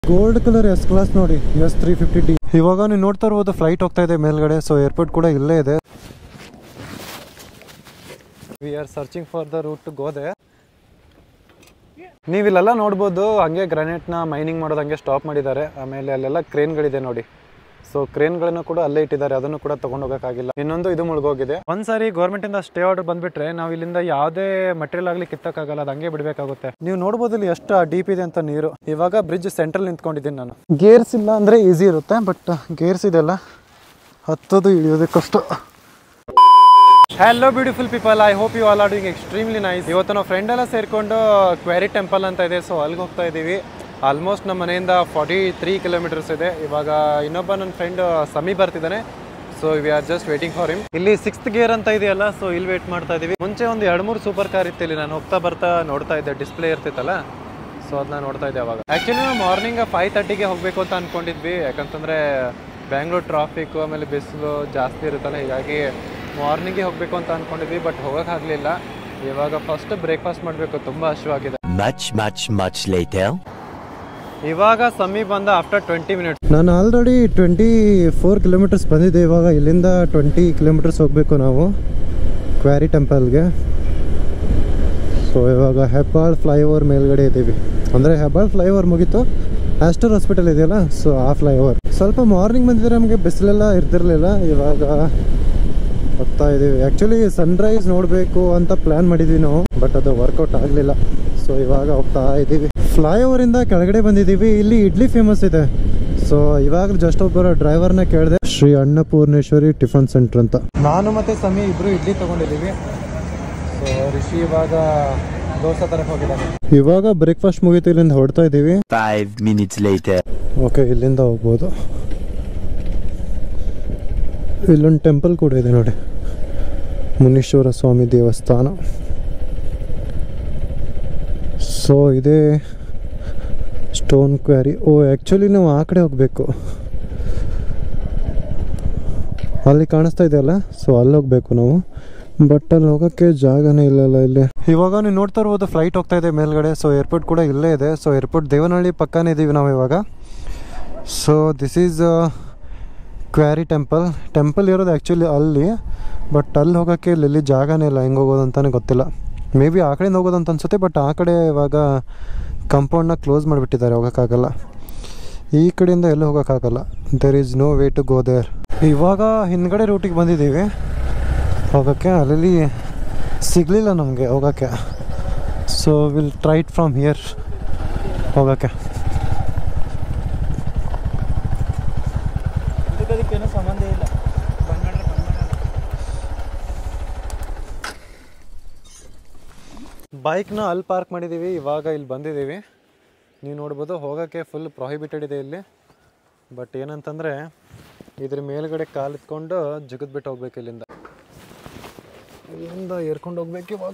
Gold colour S class ನೋಡಿ S three fifty D ಇವಾಗ ನೀವು ನೋಡ್ತಾ ಇರ್ಬೋದು ಫ್ಲೈಟ್ ಹೋಗ್ತಾ ಇದೆ ಮೇಲ್ಗಡೆ ಸೊ ಏರ್ಪೋರ್ಟ್ ಕೂಡ ಇಲ್ಲೇ ಇದೆ we are searching for the route to go there ನೀವು ಇಲ್ಲೆಲ್ಲ ನೋಡ್ಬೋದು ಹಂಗೆ ಗ್ರಾನೈಟ್ನ ಮೈನಿಂಗ್ ಮಾಡೋದು ಹಂಗೆ ಸ್ಟಾಪ್ ಮಾಡಿದ್ದಾರೆ ಆಮೇಲೆ ಅಲ್ಲೆಲ್ಲ ಕ್ರೇನ್ಗಳಿದೆ ನೋಡಿ ಸೊ ಕ್ರೇನ್ಗಳನ್ನು ಕೂಡ ಅಲ್ಲೇ ಇಟ್ಟಿದ್ದಾರೆ ಅದನ್ನು ಕೂಡ ತಗೊಂಡು ಹೋಗೋಕ್ಕಾಗಿಲ್ಲ ಇನ್ನೊಂದು ಇದು ಮುಳುಗೋಗಿದೆ ಒಂದ್ಸಾರಿ ಗೌರ್ಮೆಂಟ್ ಇಂದ ಸ್ಟೇ ಆರ್ಡರ್ ಬಂದ್ಬಿಟ್ರೆ ನಾವು ಇಲ್ಲಿಂದ ಯಾವುದೇ ಮಟೀರಿಯಲ್ ಆಗಲಿ ಕಿತ್ತಕ್ಕಾಗಲ್ಲ ಅದು ಹಂಗೆ ಬಿಡಬೇಕಾಗುತ್ತೆ ನೀವು ನೋಡ್ಬೋದು ಇಲ್ಲಿ ಎಷ್ಟು ಡೀಪ್ ಇದೆ ಅಂತ ನೀರು ಇವಾಗ ಬ್ರಿಡ್ಜ್ ಸೆಂಟ್ರಲ್ ನಿಂತ್ಕೊಂಡಿದ್ದೀನಿ ನಾನು ಗೇರ್ಸ್ ಇಲ್ಲ ಅಂದರೆ ಈಸಿ ಇರುತ್ತೆ ಬಟ್ ಗೇರ್ಸ್ ಇದೆಲ್ಲ ಹತ್ತೋದು ಇಳಿಯೋದು ಕಷ್ಟ hello beautiful people I hope you all are doing extremely nice ಇವತ್ತು ನಾವು ಫ್ರೆಂಡ್ ಎಲ್ಲ ಸೇರಿಕೊಂಡು ಕ್ವಾರಿ ಟೆಂಪಲ್ ಅಂತ ಇದೆ ಸೊ ಅಲ್ಲಿಗೆ ಹೋಗ್ತಾ ಇದ್ದೀವಿ ಆಲ್ಮೋಸ್ಟ್ ನಮ್ಮ ಮನೆಯಿಂದ ಫಾರ್ಟಿ ತ್ರೀ ಕಿಲೋಮೀಟರ್ಸ್ ಇದೆ ಇವಾಗ ಇನ್ನೊಬ್ಬ ನನ್ನ ಫ್ರೆಂಡ್ ಸಮಿ ಬರ್ತಿದ್ದಾನೆ so we are just waiting for him ಇಲ್ಲಿ ಸಿಕ್ಸ್ತ್ ಗೇರ್ ಅಂತ ಇದೆಯಲ್ಲ ಸೊ ಇಲ್ಲಿ ವೇಟ್ ಮಾಡ್ತಾ ಇದೀವಿ ಮುಂಚೆ ಒಂದು ಎರಡು ಮೂರು ಸೂಪರ್ ಕಾರ್ ಇತ್ತು ಇಲ್ಲಿ ನಾನು ಹೋಗ್ತಾ ಬರ್ತಾ ನೋಡ್ತಾ ಇದ್ದೆ ಡಿಸ್ಪ್ಲೇ ಇರ್ತಿತ್ತಲ್ಲ ಸೊ ಅದನ್ನ ನೋಡ್ತಾ ಇದ್ದೆ ಅವಾಗ ಆ್ಯಕ್ಚುಲಿ ನಾವು ಮಾರ್ನಿಂಗ್ ಫೈವ್ ತರ್ಟಿಗೆ ಹೋಗಬೇಕು ಅಂತ ಅನ್ಕೊಂಡಿದ್ವಿ ಯಾಕಂತಂದರೆ ಬ್ಯಾಂಗ್ಳೂರ್ ಟ್ರಾಫಿಕ್ ಆಮೇಲೆ ಬಿಸಿಲು ಜಾಸ್ತಿ ಇರುತ್ತಲ್ಲ ಹೀಗಾಗಿ ಮಾರ್ನಿಂಗ್ಗೆ ಹೋಗಬೇಕು ಅಂತ ಅನ್ಕೊಂಡಿದ್ವಿ ಬಟ್ ಹೋಗೋಕ್ಕಾಗಲಿಲ್ಲ ಇವಾಗ ಫಸ್ಟ್ ಬ್ರೇಕ್ಫಾಸ್ಟ್ ಮಾಡಬೇಕು ತುಂಬ ಹಸಿವಾಗಿದೆ Much, much, much later. ಇವಾಗ ಸಮೀಪ ಬಂದ ಆಫ್ಟರ್ ಟ್ವೆಂಟಿ ಮಿನಿಟ್ಸ್ ನಾನು ಆಲ್ರೆಡಿ ಟ್ವೆಂಟಿ ಫೋರ್ ಕಿಲೋಮೀಟರ್ಸ್ ಬಂದಿದ್ದೆ ಇವಾಗ ಇಲ್ಲಿಂದ ಟ್ವೆಂಟಿ ಕಿಲೋಮೀಟರ್ಸ್ ಹೋಗಬೇಕು ನಾವು ಕ್ವಾರಿ ಟೆಂಪಲ್ಗೆ ಸೊ ಇವಾಗ ಹೆಬ್ಬಾಳ್ ಫ್ಲೈಓವರ್ ಮೇಲ್ಗಡೆ ಇದ್ದೀವಿ ಅಂದರೆ ಹೆಬ್ಬಾಳ್ ಫ್ಲೈಓವರ್ ಮುಗೀತು ಆಸ್ಟರ್ ಹಾಸ್ಪಿಟಲ್ ಇದೆಯಲ್ಲ ಸೊ ಆ ಫ್ಲೈಓವರ್ ಸ್ವಲ್ಪ ಮಾರ್ನಿಂಗ್ ಬಂದಿದ್ರೆ ನಮಗೆ ಬಿಸಿಲೆಲ್ಲ ಇರ್ತಿರ್ಲಿಲ್ಲ ಇವಾಗ ಹೋಗ್ತಾ ಇದೀವಿ ಆ್ಯಕ್ಚುಲಿ ಸನ್ರೈಸ್ ನೋಡಬೇಕು ಅಂತ ಪ್ಲ್ಯಾನ್ ಮಾಡಿದ್ವಿ ನಾವು ಬಟ್ ಅದು ವರ್ಕೌಟ್ ಆಗಲಿಲ್ಲ ಸೊ ಇವಾಗ ಹೋಗ್ತಾ ಇದ್ದೀವಿ ಫ್ಲೈಓವರಿಂದ ಕೆಳಗಡೆ ಬಂದಿದ್ದೀವಿ ಇಲ್ಲಿ ಇಡ್ಲಿ ಫೇಮಸ್ ಇದೆ ಸೊ ಇವಾಗ ಜಸ್ಟ್ ಒಬ್ಬರ ಡ್ರೈವರ್ನ ಕೇಳಿದೆ ಶ್ರೀ ಅನ್ನಪೂರ್ಣೇಶ್ವರಿ ಟಿಫನ್ ಸೆಂಟರ್ ಅಂತ ನಾನು ಮತ್ತೆ ಸಮಿ ಇಬ್ರು ಇಡ್ಲಿ ತಗೊಂಡಿದ್ದೀವಿ ಸೊ ರಿಷಿ ಇವಾಗ ದೋಸೆ ತರಕ್ಕೆ ಹೋಗಿದ್ದಾನೆ ಇವಾಗ ಬ್ರೇಕ್ಫಾಸ್ಟ್ ಮುಗೀತು ಇಲ್ಲಿಂದ ಹೊಡ್ತಾ ಇದ್ದೀವಿ Five minutes later. ಓಕೆ ಇಲ್ಲಿಂದ ಹೋಗ್ಬೋದು ಇಲ್ಲೊಂದು ಟೆಂಪಲ್ ಕೂಡ ಇದೆ ನೋಡಿ ಮುನೀಶ್ವರ ಸ್ವಾಮಿ ದೇವಸ್ಥಾನ ಸೊ ಇದೇ ಸ್ಟೋನ್ ಕ್ವಾರಿ ಓ ಆ್ಯಕ್ಚುಲಿ ನಾವು ಆ ಕಡೆ ಹೋಗಬೇಕು ಅಲ್ಲಿ ಕಾಣಿಸ್ತಾ ಇದೆಯಲ್ಲ ಸೊ ಅಲ್ಲಿ ಹೋಗ್ಬೇಕು ನಾವು ಬಟ್ ಅಲ್ಲಿ ಹೋಗೋಕ್ಕೆ ಜಾಗನೇ ಇಲ್ಲಲ್ಲ ಇಲ್ಲಿ ಇವಾಗ ನೀವು ನೋಡ್ತಾ ಇರ್ಬೋದು ಫ್ಲೈಟ್ ಹೋಗ್ತಾ ಇದೆ ಮೇಲ್ಗಡೆ ಸೊ ಏರ್ಪೋರ್ಟ್ ಕೂಡ ಇಲ್ಲೇ ಇದೆ ಸೊ ಏರ್ಪೋರ್ಟ್ ದೇವನಹಳ್ಳಿ ಪಕ್ಕನೇ ಇದ್ದೀವಿ ನಾವು ಇವಾಗ so this is quarry temple temple ಇರೋದು ಆ್ಯಕ್ಚುಲಿ ಅಲ್ಲಿ ಬಟ್ ಅಲ್ಲಿ ಹೋಗೋಕ್ಕೆ ಇಲ್ಲಿ ಇಲ್ಲಿ ಜಾಗನೇ ಇಲ್ಲ ಹೆಂಗೆ ಹೋಗೋದು ಅಂತಲೇ ಗೊತ್ತಿಲ್ಲ ಮೇ ಬಿ ಆ ಕಡೆಯಿಂದ ಹೋಗೋದು ಅಂತ ಅನ್ಸುತ್ತೆ ಬಟ್ ಆ ಕಡೆ ಇವಾಗ ಕಂಪೌಂಡ್ನ ಕ್ಲೋಸ್ ಮಾಡಿಬಿಟ್ಟಿದ್ದಾರೆ ಹೋಗೋಕ್ಕಾಗಲ್ಲ ಈ ಕಡೆಯಿಂದ ಎಲ್ಲೂ ಹೋಗೋಕ್ಕಾಗಲ್ಲ there is no way to go there ಇವಾಗ ಹಿಂದ್ಗಡೆ ರೂಟಿಗೆ ಬಂದಿದ್ದೀವಿ ಹೋಗೋಕ್ಕೆ ಅಲ್ಲಿ ಸಿಗಲಿಲ್ಲ ನಮಗೆ ಹೋಗೋಕ್ಕೆ so will try it from here ಹೋಗೋಕ್ಕೆ ಇದಕ್ಕೇನು ಸಂಬಂಧ ಇಲ್ಲ ಬೈಕ್ನ ಅಲ್ಲಿ ಪಾರ್ಕ್ ಮಾಡಿದ್ದೀವಿ ಇವಾಗ ಇಲ್ಲಿ ಬಂದಿದ್ದೀವಿ ನೀವು ನೋಡ್ಬೋದು ಹೋಗೋಕ್ಕೆ ಫುಲ್ ಪ್ರೊಹಿಬಿಟೆಡ್ ಇದೆ ಇಲ್ಲಿ ಬಟ್ ಏನಂತಂದರೆ ಇದ್ರ ಮೇಲ್ಗಡೆ ಕಾಲು ಇತ್ಕೊಂಡು ಜಿಗಿದ್ ಬಿಟ್ಟು ಹೋಗ್ಬೇಕು ಇಲ್ಲಿಂದ ಇಲ್ಲಿಂದ ಏರ್ಕೊಂಡು ಹೋಗ್ಬೇಕು ಇವಾಗ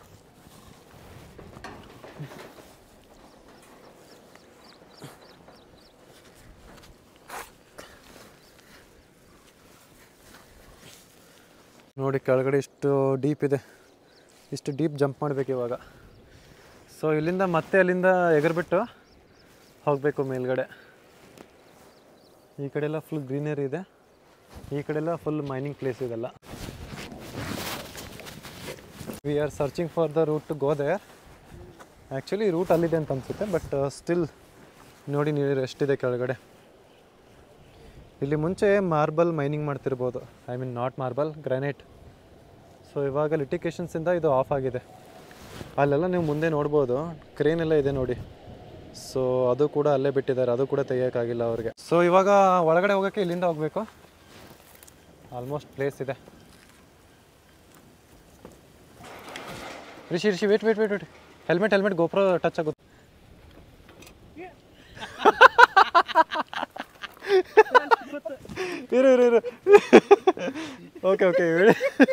ನೋಡಿ ಕೆಳಗಡೆ ಇಷ್ಟು ಡೀಪ್ ಇದೆ ಇಷ್ಟು ಡೀಪ್ ಜಂಪ್ ಮಾಡಬೇಕು ಇವಾಗ ಸೊ ಇಲ್ಲಿಂದ ಮತ್ತೆ ಅಲ್ಲಿಂದ ಎಗರ್ಬಿಟ್ಟು ಹೋಗಬೇಕು ಮೇಲ್ಗಡೆ ಈ ಕಡೆ ಎಲ್ಲ ಫುಲ್ ಗ್ರೀನರಿ ಇದೆ ಈ ಕಡೆ ಎಲ್ಲ ಫುಲ್ ಮೈನಿಂಗ್ ಪ್ಲೇಸ್ ಇದೆಲ್ಲ we are searching for the route to go there actually route ಅಲ್ಲಿದೆ ಅಂತ ಅನಿಸುತ್ತೆ ಬಟ್ ಸ್ಟಿಲ್ ನೋಡಿ ನೀರು ಎಷ್ಟಿದೆ ಕೆಳಗಡೆ ಇಲ್ಲಿ ಮುಂಚೆ ಮಾರ್ಬಲ್ ಮೈನಿಂಗ್ ಮಾಡ್ತಿರ್ಬೋದು I mean not marble granite so ಇವಾಗ ಲಿಟಿಕೇಶನ್ಸಿಂದ ಇದು ಆಫ್ ಆಗಿದೆ ಅಲ್ಲೆಲ್ಲ ನೀವು ಮುಂದೆ ನೋಡ್ಬೋದು ಕ್ರೇನ್ ಎಲ್ಲ ಇದೆ ನೋಡಿ ಸೊ ಅದು ಕೂಡ ಅಲ್ಲೇ ಬಿಟ್ಟಿದ್ದಾರೆ ಅದು ಕೂಡ ತೆಗಿಯೋಕ್ಕಾಗಿಲ್ಲ ಅವ್ರಿಗೆ ಸೊ ಇವಾಗ ಒಳಗಡೆ ಹೋಗೋಕ್ಕೆ ಇಲ್ಲಿಂದ ಹೋಗಬೇಕು ಆಲ್ಮೋಸ್ಟ್ ಪ್ಲೇಸ್ ಇದೆ Rishi Rishi wait wait wait wait helmet helmet GoPro touch ಆಗುತ್ತೆ ಇರು ಇರು ಇರು ಓಕೆ ಓಕೆ ಹೇಳಿ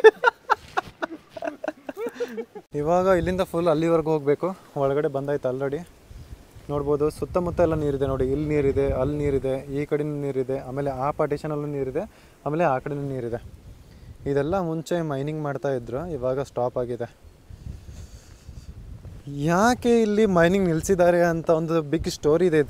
ಇವಾಗ ಇಲ್ಲಿಂದ ಫುಲ್ ಅಲ್ಲಿವರೆಗೂ ಹೋಗಬೇಕು ಒಳಗಡೆ ಬಂದಾಯ್ತು ಆಲ್ರೆಡಿ ನೋಡ್ಬೋದು ಸುತ್ತಮುತ್ತ ಎಲ್ಲ ನೀರಿದೆ ನೋಡಿ ಇಲ್ಲಿ ನೀರಿದೆ ಅಲ್ಲಿ ನೀರಿದೆ ಈ ಕಡೆ ನೀರಿದೆ ಆಮೇಲೆ ಆ ಪಾರ್ಟಿಷನಲ್ಲೂ ನೀರಿದೆ ಆಮೇಲೆ ಆ ಕಡೆ ನೀರಿದೆ ಇದೆಲ್ಲ ಮುಂಚೆ ಮೈನಿಂಗ್ ಮಾಡ್ತಾ ಇದ್ರು ಇವಾಗ ಸ್ಟಾಪ್ ಆಗಿದೆ ಯಾಕೆ ಇಲ್ಲಿ ಮೈನಿಂಗ್ ನಿಲ್ಲಿಸಿದ್ದಾರೆ ಅಂತ ಒಂದು ಬಿಗ್ ಸ್ಟೋರಿ ಇದೆ ಇದಕ್ಕೆ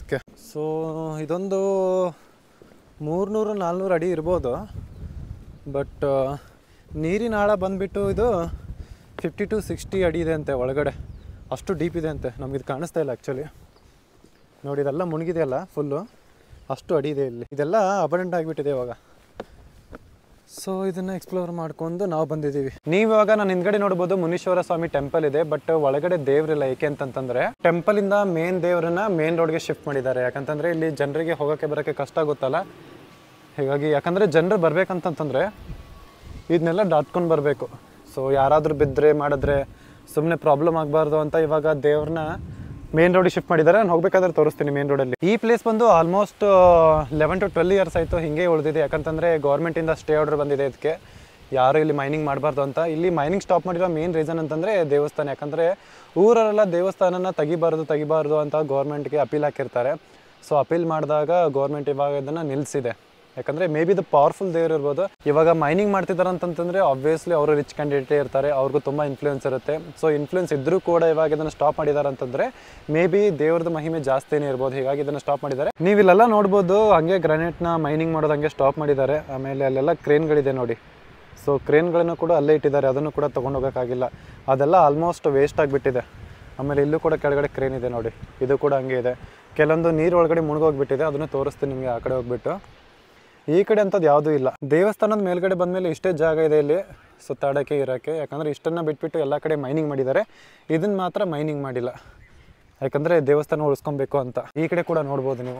ಸೊ ಇದೊಂದು ಮೂರುನೂರು ನಾಲ್ನೂರು ಅಡಿ ಇರ್ಬೋದು ಬಟ್ ನೀರಿನ ಆಳ ಬಂದುಬಿಟ್ಟು ಇದು ಫಿಫ್ಟಿ ಟು ಸಿಕ್ಸ್ಟಿ ಅಡಿ ಇದೆ ಅಂತೆ ಒಳಗಡೆ ಅಷ್ಟು ಡೀಪ್ ಇದೆ ಅಂತೆ ನಮಗಿದು ಕಾಣಿಸ್ತಾ ಇಲ್ಲ ಆ್ಯಕ್ಚುಲಿ ನೋಡಿ ಇದೆಲ್ಲ ಮುಳುಗಿದೆಯಲ್ಲ ಫುಲ್ಲು ಅಷ್ಟು ಅಡಿ ಇದೆ ಇಲ್ಲಿ ಇದೆಲ್ಲ ಅಬಂಡೆಂಟ್ ಆಗಿಬಿಟ್ಟಿದೆ ಇವಾಗ ಸೊ ಇದನ್ನ ಎಕ್ಸ್ಪ್ಲೋರ್ ಮಾಡ್ಕೊಂಡು ನಾವು ಬಂದಿದ್ದೀವಿ ನೀವು ಇವಾಗ ನಾನು ಹಿಂದ್ಗಡೆ ನೋಡ್ಬೋದು ಮುನೀಶ್ವರ ಸ್ವಾಮಿ ಟೆಂಪಲ್ ಇದೆ ಬಟ್ ಒಳಗಡೆ ದೇವ್ರಿಲ್ಲ ಏಕೆ ಅಂತಂತಂದ್ರೆ ಟೆಂಪಲ್ ಇಂದ ಮೇನ್ ದೇವ್ರನ್ನ ಮೇನ್ ರೋಡ್ಗೆ ಶಿಫ್ಟ್ ಮಾಡಿದ್ದಾರೆ ಯಾಕಂತಂದ್ರೆ ಇಲ್ಲಿ ಜನರಿಗೆ ಹೋಗೋಕೆ ಬರೋಕ್ಕೆ ಕಷ್ಟ ಆಗುತ್ತಲ್ಲ ಹೀಗಾಗಿ ಯಾಕಂದ್ರೆ ಜನರು ಬರ್ಬೇಕಂತಂತಂದ್ರೆ ಇದನ್ನೆಲ್ಲ ದಾಟ್ಕೊಂಡು ಬರಬೇಕು ಸೊ ಯಾರಾದರೂ ಬಿದ್ದರೆ ಮಾಡಿದ್ರೆ ಸುಮ್ಮನೆ ಪ್ರಾಬ್ಲಮ್ ಆಗಬಾರ್ದು ಅಂತ ಇವಾಗ ದೇವ್ರನ್ನ ಮೇನ್ ರೋಡಿಗೆ ಶಿಫ್ಟ್ ಮಾಡಿದ್ದಾರೆ ನಾನು ಹೋಗ್ಬೇಕಾದ್ರೆ ತೋರಿಸ್ತೀನಿ ಮೇನ್ ರೋಡಲ್ಲಿ ಈ ಪ್ಲೇಸ್ ಬಂದು almost eleven to twelve years ಆಯಿತು ಹಿಂಗೆ ಉಳಿದಿದೆ ಯಾಕಂತಂದರೆ ಗೌರ್ಮೆಂಟಿಂದ ಸ್ಟೇ ಆರ್ಡರ್ ಬಂದಿದೆ ಇದಕ್ಕೆ ಯಾರು ಇಲ್ಲಿ ಮೈನಿಂಗ್ ಮಾಡಬಾರ್ದು ಅಂತ ಇಲ್ಲಿ ಮೈನಿಂಗ್ ಸ್ಟಾಪ್ ಮಾಡಿರೋ ಮೇನ್ ರೀಸನ್ ಅಂತಂದರೆ ದೇವಸ್ಥಾನ ಯಾಕಂದರೆ ಊರಲ್ಲೆಲ್ಲ ದೇವಸ್ಥಾನನ ತೆಗಿಬಾರ್ದು ತೆಗಿಬಾರ್ದು ಅಂತ ಗೌರ್ಮೆಂಟ್ಗೆ ಅಪೀಲ್ ಹಾಕಿರ್ತಾರೆ ಸೊ ಅಪೀಲ್ ಮಾಡಿದಾಗ ಗೌರ್ಮೆಂಟ್ ಇವಾಗ ಇದನ್ನು ನಿಲ್ಲಿಸಿದೆ ಯಾಕಂದರೆ ಮೇ ಬಿ ಇದು ಪವರ್ಫುಲ್ ದೇವ್ರು ಇರ್ಬೋದು ಇವಾಗ ಮೈನಿಂಗ್ ಮಾಡ್ತಿದ್ದಾರೆ ಅಂತಂತಂದರೆ ಆಬ್ವಿಯಸ್ಲಿ ಅವರು ರಿಚ್ ಕ್ಯಾಂಡಿಡೇಟೇ ಇರ್ತಾರೆ ಅವ್ರಿಗೂ ತುಂಬ ಇನ್ಫ್ಲೂಯೆನ್ಸ್ ಇರುತ್ತೆ ಸೊ ಇನ್ಫ್ಲೂಯೆನ್ಸ್ ಇದ್ದರೂ ಕೂಡ ಇವಾಗ ಇದನ್ನು ಸ್ಟಾಪ್ ಮಾಡಿದ್ದಾರೆ ಅಂತಂದರೆ ಮೇ ಬಿ ದೇವ್ರದ್ದು ಮಹಿಮೆ ಜಾಸ್ತಿನೇ ಇರ್ಬೋದು ಹೀಗಾಗಿ ಇದನ್ನು ಸ್ಟಾಪ್ ಮಾಡಿದ್ದಾರೆ ನೀವು ಇಲ್ಲೆಲ್ಲ ನೋಡ್ಬೋದು ಹಂಗೆ ಗ್ರಾನೈಟ್ನ ಮೈನಿಂಗ್ ಮಾಡೋದು ಹಂಗೆ ಸ್ಟಾಪ್ ಮಾಡಿದ್ದಾರೆ ಆಮೇಲೆ ಅಲ್ಲೆಲ್ಲ ಕ್ರೇನ್ಗಳಿದೆ ನೋಡಿ ಸೊ ಕ್ರೇನ್ಗಳನ್ನು ಕೂಡ ಅಲ್ಲೇ ಇಟ್ಟಿದ್ದಾರೆ ಅದನ್ನು ಕೂಡ ತೊಗೊಂಡು ಹೋಗೋಕ್ಕಾಗಿಲ್ಲ ಅದೆಲ್ಲ ಆಲ್ಮೋಸ್ಟ್ ವೇಸ್ಟ್ ಆಗಿಬಿಟ್ಟಿದೆ ಆಮೇಲೆ ಇಲ್ಲೂ ಕೂಡ ಕೆಳಗಡೆ ಕ್ರೇನ್ ಇದೆ ನೋಡಿ ಇದು ಕೂಡ ಹಂಗೆ ಇದೆ ಕೆಲವೊಂದು ನೀರು ಒಳಗಡೆ ಮುಳುಗೋಗ್ಬಿಟ್ಟಿದೆ ಅದನ್ನು ತೋರಿಸ್ತೀನಿ ನಿಮಗೆ ಆ ಕಡೆ ಹೋಗ್ಬಿಟ್ಟು ಈ ಕಡೆ ಅಂಥದ್ದು ಯಾವುದೂ ಇಲ್ಲ ದೇವಸ್ಥಾನದ ಮೇಲ್ಗಡೆ ಬಂದಮೇಲೆ ಇಷ್ಟೇ ಜಾಗ ಇದೆ ಇಲ್ಲಿ ಸುತ್ತಾಡೋಕ್ಕೆ ಇರೋಕ್ಕೆ ಯಾಕಂದರೆ ಇಷ್ಟನ್ನು ಬಿಟ್ಬಿಟ್ಟು ಎಲ್ಲ ಕಡೆ ಮೈನಿಂಗ್ ಮಾಡಿದ್ದಾರೆ ಇದನ್ನು ಮಾತ್ರ ಮೈನಿಂಗ್ ಮಾಡಿಲ್ಲ ಯಾಕಂದರೆ ದೇವಸ್ಥಾನ ಉಳಿಸ್ಕೊಬೇಕು ಅಂತ ಈ ಕಡೆ ಕೂಡ ನೋಡ್ಬೋದು ನೀವು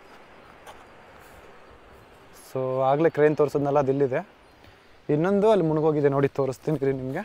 ಸೊ ಆಗಲೇ ಕ್ರೇನ್ ತೋರಿಸೋದ್ನಲ್ಲ ಅದು ಇಲ್ಲಿದೆ ಇನ್ನೊಂದು ಅಲ್ಲಿ ಮುಳುಗೋಗಿದೆ ನೋಡಿ ತೋರಿಸ್ತೀನಿ ರೀ ನಿಮಗೆ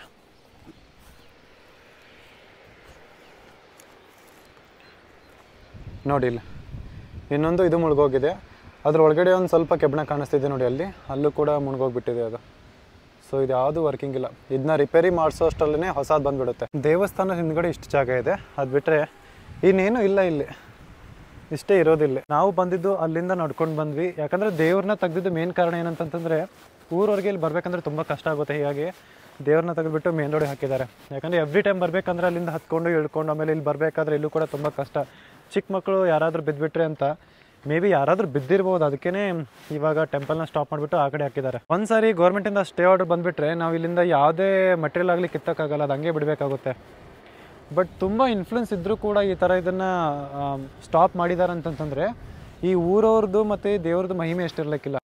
ನೋಡಿ ಇಲ್ಲ ಇನ್ನೊಂದು ಇದು ಮುಳುಗೋಗಿದೆ ಅದ್ರ ಒಳಗಡೆ ಒಂದು ಸ್ವಲ್ಪ ಕೆಬ್ಬಣ ಕಾಣಿಸ್ತಿದೆ ನೋಡಿ ಅಲ್ಲಿ ಅಲ್ಲೂ ಕೂಡ ಮುಳುಗೋಗ್ಬಿಟ್ಟಿದೆ ಅದು ಸೊ ಇದು ಯಾವುದು ವರ್ಕಿಂಗ್ ಇಲ್ಲ ಇದನ್ನ ರಿಪೇರಿ ಮಾಡಿಸೋ ಅಷ್ಟರಲ್ಲೇ ಹೊಸದು ಬಂದ್ಬಿಡುತ್ತೆ ದೇವಸ್ಥಾನದ ಹಿಂದ್ಗಡೆ ಇಷ್ಟು ಜಾಗ ಇದೆ ಅದು ಬಿಟ್ಟರೆ ಇನ್ನೇನು ಇಲ್ಲ ಇಲ್ಲಿ ಇಷ್ಟೇ ಇರೋದಿಲ್ಲ ನಾವು ಬಂದಿದ್ದು ಅಲ್ಲಿಂದ ನಡ್ಕೊಂಡು ಬಂದ್ವಿ ಯಾಕಂದರೆ ದೇವ್ರನ್ನ ತೆಗ್ದಿದ್ದು ಮೇನ್ ಕಾರಣ ಏನಂತಂತಂದರೆ ಊರವರೆಗೆ ಇಲ್ಲಿ ಬರ್ಬೇಕಂದ್ರೆ ತುಂಬ ಕಷ್ಟ ಆಗುತ್ತೆ ಹೀಗಾಗಿ ದೇವ್ರನ್ನ ತೆಗೆದ್ಬಿಟ್ಟು ಮೇನ್ ರೋಡಿಗೆ ಹಾಕಿದ್ದಾರೆ ಯಾಕಂದರೆ ಎವ್ರಿ ಟೈಮ್ ಬರಬೇಕಂದ್ರೆ ಅಲ್ಲಿಂದ ಹತ್ಕೊಂಡು ಇಳ್ಕೊಂಡು ಆಮೇಲೆ ಇಲ್ಲಿ ಬರಬೇಕಾದ್ರೆ ಇಲ್ಲೂ ಕೂಡ ತುಂಬ ಕಷ್ಟ ಚಿಕ್ಕ ಮಕ್ಕಳು ಯಾರಾದರೂ ಬಿದ್ದುಬಿಟ್ರೆ ಅಂತ ಮೇ ಬಿ ಯಾರಾದರೂ ಬಿದ್ದಿರ್ಬೋದು ಅದಕ್ಕೇ ಇವಾಗ ಟೆಂಪಲ್ನ ಸ್ಟಾಪ್ ಮಾಡಿಬಿಟ್ಟು ಆ ಕಡೆ ಹಾಕಿದ್ದಾರೆ ಒಂದು ಸಾರಿ ಗೌರ್ಮೆಂಟಿಂದ ಸ್ಟೇ ಆರ್ಡರ್ ಬಂದುಬಿಟ್ರೆ ನಾವು ಇಲ್ಲಿಂದ ಯಾವುದೇ ಮಟೀರಿಯಲ್ ಆಗಲಿ ಕಿತ್ತಕ್ಕಾಗಲ್ಲ ಅದು ಹಂಗೆ ಬಿಡಬೇಕಾಗುತ್ತೆ ಬಟ್ ತುಂಬ ಇನ್ಫ್ಲುಯೆನ್ಸ್ ಇದ್ದರೂ ಕೂಡ ಈ ಥರ ಇದನ್ನು ಸ್ಟಾಪ್ ಮಾಡಿದ್ದಾರೆ ಅಂತಂತಂದರೆ ಈ ಊರವ್ರದ್ದು ಮತ್ತು ದೇವ್ರದ್ದು ಮಹಿಮೆ ಎಷ್ಟಿರ್ಲಿಕ್ಕಿಲ್ಲ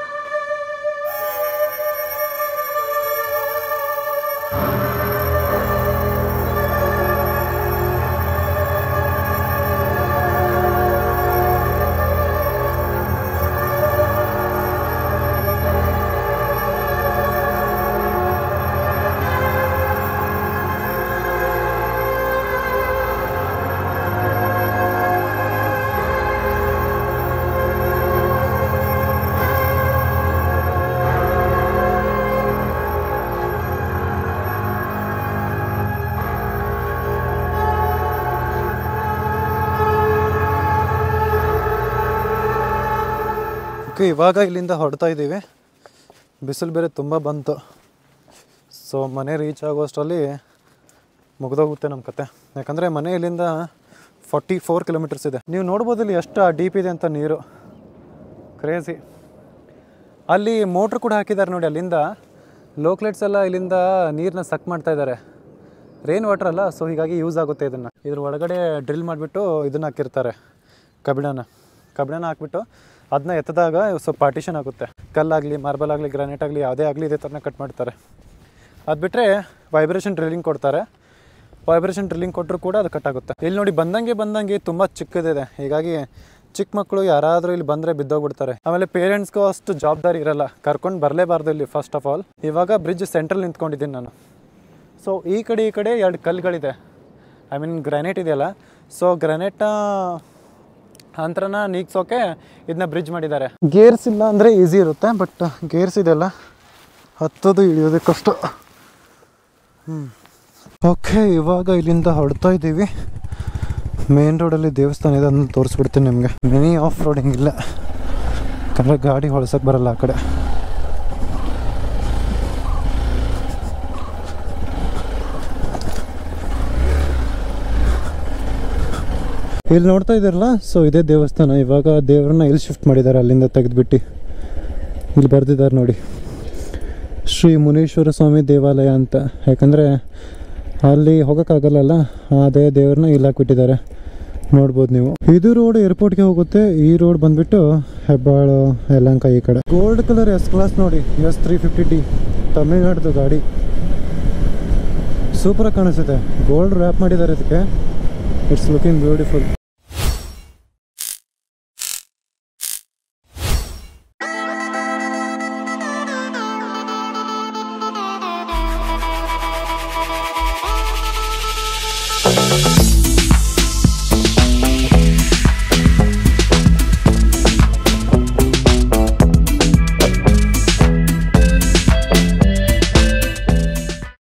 ಓಕೆ ಇವಾಗ ಇಲ್ಲಿಂದ ಹೊರಡ್ತಾ ಇದ್ದೀವಿ ಬಿಸಿಲು ಬೇರೆ ತುಂಬ ಬಂತು ಸೊ ಮನೆ ರೀಚ್ ಆಗೋಷ್ಟರಲ್ಲಿ ಮುಗ್ದೋಗುತ್ತೆ ನಮ್ಮ ಕತೆ ಯಾಕಂದರೆ ಮನೆ ಇಲ್ಲಿಂದ ಫಾರ್ಟಿ ಫೋರ್ ಕಿಲೋಮೀಟರ್ಸ್ ಇದೆ ನೀವು ನೋಡ್ಬೋದು ಇಲ್ಲಿ ಎಷ್ಟು ಡೀಪ್ ಇದೆ ಅಂತ ನೀರು ಕ್ರೇಜಿ ಅಲ್ಲಿ ಮೋಟ್ರ್ ಕೂಡ ಹಾಕಿದ್ದಾರೆ ನೋಡಿ ಅಲ್ಲಿಂದ ಲೋಕ್ಲೆಟ್ಸ್ ಎಲ್ಲ ಇಲ್ಲಿಂದ ನೀರನ್ನ ಸಕ್ ಮಾಡ್ತಾ ಇದ್ದಾರೆ ರೈನ್ ವಾಟರ್ ಅಲ್ಲ ಸೊ ಹೀಗಾಗಿ ಯೂಸ್ ಆಗುತ್ತೆ ಇದನ್ನು ಇದ್ರ ಒಳಗಡೆ ಡ್ರಿಲ್ ಮಾಡಿಬಿಟ್ಟು ಇದನ್ನು ಹಾಕಿರ್ತಾರೆ ಕಬ್ಬಿಣನ ಕಬ್ಬಿಣನ ಹಾಕ್ಬಿಟ್ಟು ಅದನ್ನ ಎತ್ತದಾಗ ಸ್ವಲ್ಪ ಪಾರ್ಟಿಷನ್ ಆಗುತ್ತೆ ಕಲ್ಲಾಗಲಿ ಮಾರ್ಬಲ್ ಆಗಲಿ ಗ್ರಾನೈಟ್ ಆಗಲಿ ಯಾವುದೇ ಆಗಲಿ ಇದೇ ಥರನ ಕಟ್ ಮಾಡ್ತಾರೆ ಅದು ಬಿಟ್ಟರೆ ವೈಬ್ರೇಷನ್ ಡ್ರಿಲ್ಲಿಂಗ್ ಕೊಡ್ತಾರೆ ವೈಬ್ರೇಷನ್ ಡ್ರಿಲ್ಲಿಂಗ್ ಕೊಟ್ಟರು ಕೂಡ ಅದು ಕಟ್ ಆಗುತ್ತೆ ಇಲ್ಲಿ ನೋಡಿ ಬಂದಂಗೆ ಬಂದಂಗೆ ತುಂಬ ಚಿಕ್ಕದಿದೆ ಹೀಗಾಗಿ ಚಿಕ್ಕ ಮಕ್ಕಳು ಯಾರಾದರೂ ಇಲ್ಲಿ ಬಂದರೆ ಬಿದ್ದೋಗ್ಬಿಡ್ತಾರೆ ಆಮೇಲೆ ಪೇರೆಂಟ್ಸ್ಗೂ ಅಷ್ಟು ಜವಾಬ್ದಾರಿ ಇರಲ್ಲ ಕರ್ಕೊಂಡು ಬರಲೇಬಾರ್ದು ಇಲ್ಲಿ ಫಸ್ಟ್ ಆಫ್ ಆಲ್ ಇವಾಗ ಬ್ರಿಡ್ಜ್ ಸೆಂಟ್ರಲ್ ನಿಂತ್ಕೊಂಡಿದ್ದೀನಿ ನಾನು ಸೊ ಈ ಕಡೆ ಈ ಕಡೆ ಎರಡು ಕಲ್ಲುಗಳಿದೆ ಐ ಮೀನ್ ಗ್ರಾನೈಟ್ ಇದೆಯಲ್ಲ ಸೊ ಗ್ರಾನೈಟ್ನ ಅಂತರನ ನೀಗ್ಸೋಕೆ ಇದನ್ನ ಬ್ರಿಡ್ಜ್ ಮಾಡಿದ್ದಾರೆ ಗೇರ್ಸ್ ಇಲ್ಲ ಅಂದರೆ ಈಸಿ ಇರುತ್ತೆ ಬಟ್ ಗೇರ್ಸ್ ಇದೆಯಲ್ಲ ಹತ್ತೋದು ಇಳಿಯೋದಕ್ಕಷ್ಟು ಹ್ಞೂ ಓಕೆ ಇವಾಗ ಇಲ್ಲಿಂದ ಹೊರಡ್ತಾ ಇದ್ದೀವಿ ಮೇನ್ ರೋಡಲ್ಲಿ ದೇವಸ್ಥಾನ ಇದೆ ಅದನ್ನು ತೋರಿಸ್ಬಿಡ್ತೀನಿ ನಿಮಗೆ ಮಿನಿ ಆಫ್ ರೋಡಿಂಗ್ ಇಲ್ಲ ಯಾಕಂದರೆ ಗಾಡಿ ಹೊಳ್ಸಕ್ಕೆ ಬರಲ್ಲ ಆ ಕಡೆ ಇಲ್ಲಿ ನೋಡ್ತಾ ಇದ್ದಾರಲ್ಲ ಸೊ ಇದೇ ದೇವಸ್ಥಾನ ಇವಾಗ ದೇವರನ್ನ ಇಲ್ಲಿ ಶಿಫ್ಟ್ ಮಾಡಿದ್ದಾರೆ ಅಲ್ಲಿಂದ ತೆಗೆದ್ಬಿಟ್ಟು ಇಲ್ಲಿ ಬರ್ದಿದ್ದಾರೆ ನೋಡಿ ಶ್ರೀ ಮುನೀಶ್ವರ ಸ್ವಾಮಿ ದೇವಾಲಯ ಅಂತ ಯಾಕಂದರೆ ಅಲ್ಲಿ ಹೋಗೋಕ್ಕಾಗಲ್ಲಲ್ಲ ಅದೇ ದೇವ್ರನ್ನ ಇಲ್ಲಿ ಹಾಕ್ಬಿಟ್ಟಿದ್ದಾರೆ ನೋಡ್ಬೋದು ನೀವು ಇದು ರೋಡ್ ಏರ್ಪೋರ್ಟ್ಗೆ ಹೋಗುತ್ತೆ ಈ ರೋಡ್ ಬಂದ್ಬಿಟ್ಟು ಹೆಬ್ಬಾಳು ಯಲಹಂಕ ಈ ಕಡೆ ಗೋಲ್ಡ್ ಕಲರ್ ಎಸ್ ಕ್ಲಾಸ್ ನೋಡಿ ಎಸ್ ತ್ರೀ ಫಿಫ್ಟಿ ಡಿ ತಮಿಳ್ನಾಡ್ದು ಗಾಡಿ ಸೂಪರಾಗಿ ಕಾಣಿಸುತ್ತೆ ಗೋಲ್ಡ್ ರ್ಯಾಪ್ ಮಾಡಿದ್ದಾರೆ ಇದಕ್ಕೆ ಇಟ್ಸ್ ಲುಕಿಂಗ್ ಬ್ಯೂಟಿಫುಲ್